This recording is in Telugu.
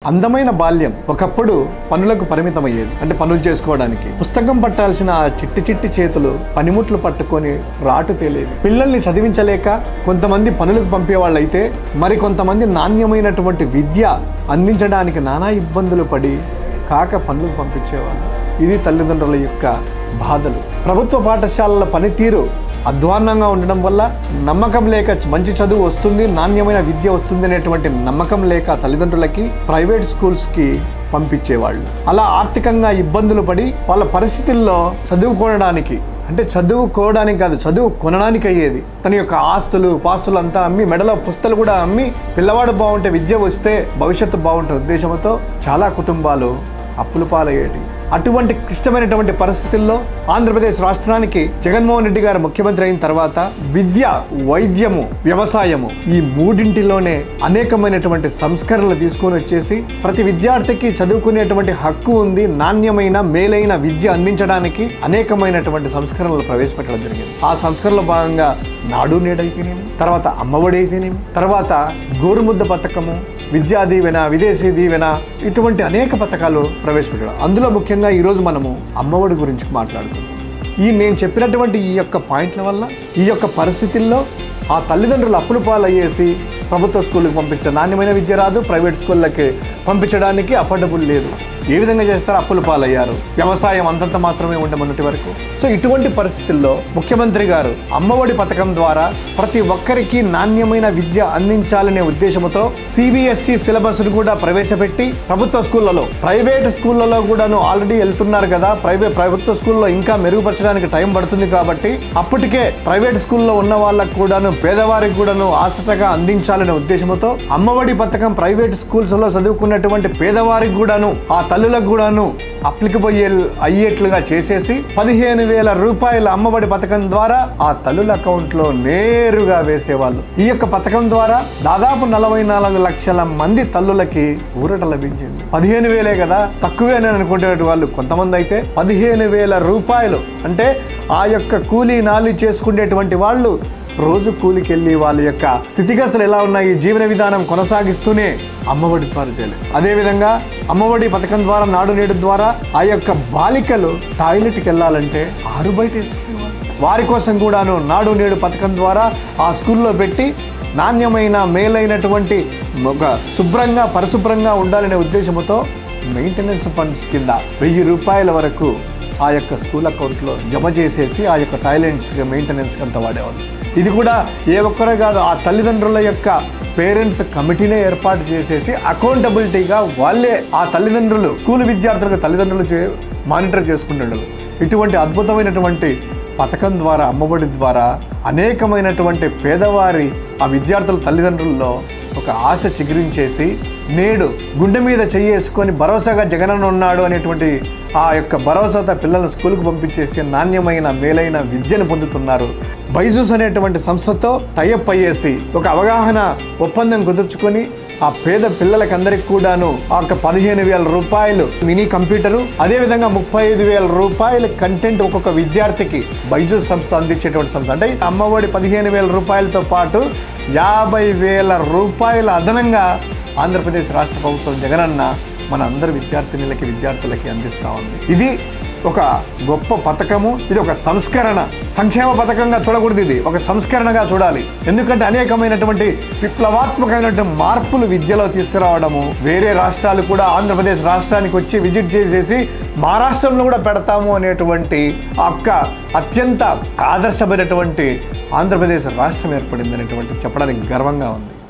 అందమైన బాల్యం ఒకప్పుడు పనులకు పరిమితమయ్యేది అంటే పనులు చేసుకోవడానికి పుస్తకం పట్టాల్సిన ఆ చిట్టి చిట్టి చేతులు పనిముట్లు పట్టుకొని రాటు తేలేవి పిల్లల్ని చదివించలేక కొంతమంది పనులకు పంపేవాళ్ళైతే మరి కొంతమంది నాణ్యమైనటువంటి విద్య అందించడానికి నానా ఇబ్బందులు పడి కాక పనులకు పంపించేవాళ్ళు ఇది తల్లిదండ్రుల యొక్క బాధలు ప్రభుత్వ పాఠశాలల పనితీరు అధ్వాన్నంగా ఉండడం వల్ల నమ్మకం లేక మంచి చదువు వస్తుంది నాణ్యమైన విద్య వస్తుంది అనేటువంటి నమ్మకం లేక తల్లిదండ్రులకి ప్రైవేట్ స్కూల్స్కి పంపించేవాళ్ళు అలా ఆర్థికంగా ఇబ్బందులు పడి వాళ్ళ పరిస్థితుల్లో చదువుకోవడానికి అంటే చదువుకోవడానికి కాదు చదువు కొనడానికి అయ్యేది తన యొక్క ఆస్తులు పాస్తులు అంతా అమ్మి మెడలో పుస్తలు కూడా అమ్మి పిల్లవాడు బాగుంటే విద్య వస్తే భవిష్యత్తు బాగుంటే ఉద్దేశంతో చాలా కుటుంబాలు అప్పులు పాలయ్యేటి అటువంటి క్లిష్టమైనటువంటి పరిస్థితుల్లో ఆంధ్రప్రదేశ్ రాష్ట్రానికి జగన్మోహన్ రెడ్డి గారు ముఖ్యమంత్రి అయిన తర్వాత విద్య వైద్యము వ్యవసాయము ఈ మూడింటిలోనే అనేకమైనటువంటి సంస్కరణలు తీసుకొని వచ్చేసి ప్రతి విద్యార్థికి చదువుకునేటువంటి హక్కు ఉంది నాణ్యమైన మేలైన విద్య అందించడానికి అనేకమైనటువంటి సంస్కరణలు ప్రవేశపెట్టడం జరిగింది ఆ సంస్కరణలో భాగంగా నాడు నేడైతేనేమి తర్వాత అమ్మఒడి అయితేనేమి తర్వాత గోరుముద్ద పథకము విద్యా దీవెన విదేశీ దీవెన ఇటువంటి అనేక పథకాలు ప్రవేశపెట్టడం అందులో ముఖ్యంగా ఈరోజు మనము అమ్మఒడి గురించి మాట్లాడుకుందాం ఈ నేను చెప్పినటువంటి ఈ యొక్క పాయింట్ల వల్ల ఈ యొక్క పరిస్థితుల్లో ఆ తల్లిదండ్రులు అప్పులు పాలయ్యేసి ప్రభుత్వ స్కూళ్ళకి పంపిస్తే నాణ్యమైన విద్య రాదు ప్రైవేట్ స్కూళ్ళకి పంపించడానికి అఫోర్డబుల్ లేదు ఏ విధంగా చేస్తారు అప్పులు పాలయ్యారు వ్యవసాయం అంతంత మాత్రమే ఉండే మొన్నటి వరకు సో ఇటువంటి పరిస్థితుల్లో ముఖ్యమంత్రి గారు అమ్మఒడి పథకం ద్వారా ప్రతి ఒక్కరికి నాణ్యమైన విద్య అందించాలనే ఉద్దేశంతో సిబిఎస్ఈ సిలబస్ ను కూడా ప్రవేశపెట్టి ప్రభుత్వ స్కూళ్ళలో ప్రైవేట్ స్కూళ్ళలో కూడాను ఆల్రెడీ వెళ్తున్నారు కదా ప్రైవేట్ ప్రభుత్వ స్కూల్లో ఇంకా మెరుగుపరచడానికి టైం పడుతుంది కాబట్టి అప్పటికే ప్రైవేట్ స్కూల్లో ఉన్న వాళ్ళకు కూడాను పేదవారికి కూడాను ఆసటగా అందించాలనే ఉద్దేశంతో అమ్మఒడి పథకం ప్రైవేట్ స్కూల్స్ లో చదువుకున్నటువంటి పేదవారికి కూడాను ఆ తల్లులకు కూడాను అప్లికబుల్ అయ్యేట్లుగా చేసేసి పదిహేను వేల రూపాయల అమ్మఒడి పథకం ద్వారా ఆ తల్లుల అకౌంట్ లో నేరుగా వేసేవాళ్ళు ఈ యొక్క పథకం ద్వారా దాదాపు నలభై నాలుగు లక్షల మంది తల్లులకి ఊరట లభించింది పదిహేను వేలే కదా తక్కువే అని అనుకునే వాళ్ళు కొంతమంది అయితే పదిహేను వేల రూపాయలు అంటే ఆ యొక్క కూలీ నాలి చేసుకునేటువంటి వాళ్ళు రోజు కూలికి వెళ్ళి వాళ్ళ యొక్క స్థితిగతులు ఎలా ఉన్నాయి జీవన విధానం కొనసాగిస్తూనే అమ్మఒడి ద్వారా చేయలేదు అదేవిధంగా అమ్మఒడి పథకం ద్వారా నాడు నేడు ద్వారా ఆ యొక్క బాలికలు టాయిలెట్కి వెళ్ళాలంటే ఆరు బయట వేసుకునేవాళ్ళు. వారి కోసం కూడాను నాడు నేడు పథకం ద్వారా ఆ స్కూల్లో పెట్టి నాణ్యమైన మేలైనటువంటి ఒక శుభ్రంగా పరిశుభ్రంగా ఉండాలనే ఉద్దేశంతో మెయింటెనెన్స్ ఫండ్స్ కింద వెయ్యి రూపాయల వరకు ఆ యొక్క స్కూల్ అకౌంట్లో జమ చేసేసి ఆ యొక్క టాయిలెంట్స్కి మెయింటెనెన్స్కి అంత వాడేవాళ్ళు ఇది కూడా ఏ ఒక్కరే కాదు ఆ తల్లిదండ్రుల యొక్క పేరెంట్స్ కమిటీనే ఏర్పాటు చేసేసి అకౌంటబిలిటీగా వాళ్ళే ఆ తల్లిదండ్రులు స్కూల్ విద్యార్థులకు తల్లిదండ్రులు చే మానిటర్ చేసుకుంటుండరు ఇటువంటి అద్భుతమైనటువంటి పథకం ద్వారా అమ్మఒడి ద్వారా అనేకమైనటువంటి పేదవారి ఆ విద్యార్థుల తల్లిదండ్రుల్లో ఒక ఆశ చిగురించేసి నేడు గుండె మీద చెయ్యేసుకొని భరోసాగా జగనన్న ఉన్నాడు అనేటువంటి ఆ యొక్క భరోసాతో పిల్లలను స్కూల్కి పంపించేసి నాణ్యమైన మేలైన విద్యను పొందుతున్నారు బైజూస్ అనేటువంటి సంస్థతో టైఅప్ అయ్యేసి ఒక అవగాహన ఒప్పందం కుదుర్చుకొని ఆ పేద పిల్లలకందరికి కూడాను ఆ యొక్క పదిహేను వేల రూపాయలు మినీ కంప్యూటరు అదేవిధంగా ముప్పై ఐదు వేల రూపాయల కంటెంట్ ఒక్కొక్క విద్యార్థికి బైజూస్ సంస్థ అందించేటువంటి సంస్థ అంటే అమ్మఒడి పదిహేను వేల రూపాయలతో పాటు యాభై వేల రూపాయల అదనంగా ఆంధ్రప్రదేశ్ రాష్ట్ర ప్రభుత్వం జగనన్న మన అందరి విద్యార్థినులకి విద్యార్థులకి అందిస్తా ఉంది ఇది ఒక గొప్ప పథకము ఇది ఒక సంస్కరణ సంక్షేమ పథకంగా చూడకూడదు ఇది ఒక సంస్కరణగా చూడాలి ఎందుకంటే అనేకమైనటువంటి విప్లవాత్మకమైనటువంటి మార్పులు విద్యలో తీసుకురావడము వేరే రాష్ట్రాలు కూడా ఆంధ్రప్రదేశ్ రాష్ట్రానికి వచ్చి విజిట్ చేసేసి మహారాష్ట్రంలో కూడా పెడతాము అనేటువంటి ఆ ఒక్క అత్యంత ఆదర్శమైనటువంటి ఆంధ్రప్రదేశ్ రాష్ట్రం ఏర్పడింది అనేటువంటి చెప్పడానికి గర్వంగా ఉంది